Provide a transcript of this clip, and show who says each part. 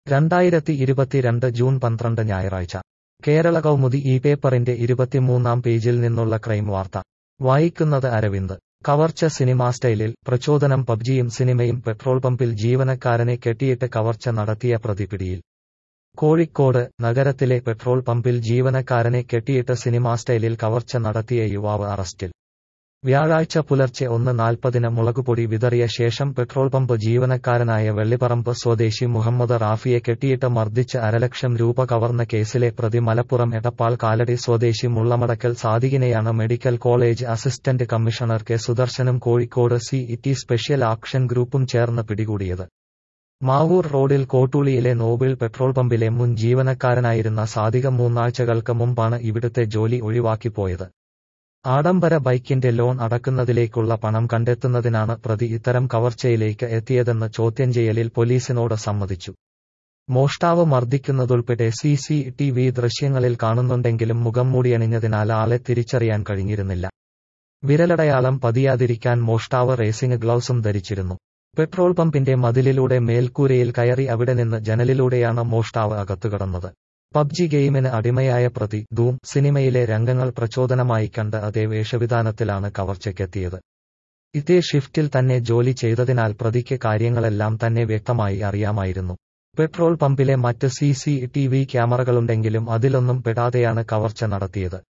Speaker 1: രണ്ടായിരത്തി ഇരുപത്തിരണ്ട് ജൂൺ പന്ത്രണ്ട് ഞായറാഴ്ച കേരള കൗമുദി ഈ പേപ്പറിന്റെ ഇരുപത്തിമൂന്നാം പേജിൽ നിന്നുള്ള ക്രൈം വാർത്ത വായിക്കുന്നത് അരവിന്ദ് കവർച്ച സിനിമാ സ്റ്റൈലിൽ പ്രചോദനം പബ്ജിയും സിനിമയും പെട്രോൾ പമ്പിൽ ജീവനക്കാരനെ കെട്ടിയിട്ട് കവർച്ച നടത്തിയ പ്രതി പിടിയിൽ കോഴിക്കോട് നഗരത്തിലെ പെട്രോൾ പമ്പിൽ ജീവനക്കാരനെ കെട്ടിയിട്ട് സിനിമാ സ്റ്റൈലിൽ കവർച്ച നടത്തിയ യുവാവ് അറസ്റ്റിൽ വ്യാഴാഴ്ച പുലർച്ചെ ഒന്ന് നാൽപ്പതിന് മുളകുപൊടി വിതറിയ ശേഷം പെട്രോൾ പമ്പ് ജീവനക്കാരനായ വെള്ളിപ്പറമ്പ് സ്വദേശി മുഹമ്മദ് റാഫിയെ കെട്ടിയിട്ട് മർദ്ദിച്ച് അരലക്ഷം രൂപ കവർന്ന കേസിലെ പ്രതി മലപ്പുറം എടപ്പാൾ കാലടി സ്വദേശി മുള്ളമടക്കൽ സാദിഖിനെയാണ് medical college assistant commissioner K സുദർശനും Kozhikode C E special action ഗ്രൂപ്പും ചേർന്ന് പിടികൂടിയത് മാവൂർ റോഡിൽ കോട്ടൂളിയിലെ നോബിൾ പെട്രോൾ പമ്പിലെ മുൻ ജീവനക്കാരനായിരുന്ന സാദിക മൂന്നാഴ്ചകൾക്ക് മുമ്പാണ് ഇവിടുത്തെ ജോലി ഒഴിവാക്കി പോയത് ആഡംബര ബൈക്കിന്റെ ലോൺ അടക്കുന്നതിലേക്കുള്ള പണം കണ്ടെത്തുന്നതിനാണ് പ്രതി ഇത്തരം കവർച്ചയിലേക്ക് എത്തിയതെന്ന് ചോദ്യം ചെയ്യലിൽ പോലീസിനോട് സമ്മതിച്ചു മോഷ്ടാവ് മർദ്ദിക്കുന്നതുൾപ്പെടെ സി സി ടി വി ദൃശ്യങ്ങളിൽ കാണുന്നുണ്ടെങ്കിലും മുഖം മൂടിയണിഞ്ഞതിനാൽ ആളെ തിരിച്ചറിയാൻ കഴിഞ്ഞിരുന്നില്ല വിരലടയാളം പതിയാതിരിക്കാൻ മോഷ്ടാവ് റേസിംഗ് ഗ്ലൗസും ധരിച്ചിരുന്നു പെട്രോൾ പമ്പിന്റെ മതിലിലൂടെ മേൽക്കൂരയിൽ കയറി അവിടെ നിന്ന് ജനലിലൂടെയാണ് മോഷ്ടാവ് അകത്തുകടന്നത് പബ്ജി ഗെയിമിന് അടിമയായ പ്രതി ധൂം സിനിമയിലെ രംഗങ്ങൾ പ്രചോദനമായി കണ്ട് അതേ വേഷവിധാനത്തിലാണ് കവർച്ചയ്ക്കെത്തിയത് ഇതേ ഷിഫ്റ്റിൽ തന്നെ ജോലി ചെയ്തതിനാൽ പ്രതിക്ക് കാര്യങ്ങളെല്ലാം തന്നെ വ്യക്തമായി അറിയാമായിരുന്നു പെട്രോൾ പമ്പിലെ മറ്റ് സി സി ടി വി ക്യാമറകളുണ്ടെങ്കിലും അതിലൊന്നും പെടാതെയാണ് കവർച്ച നടത്തിയത്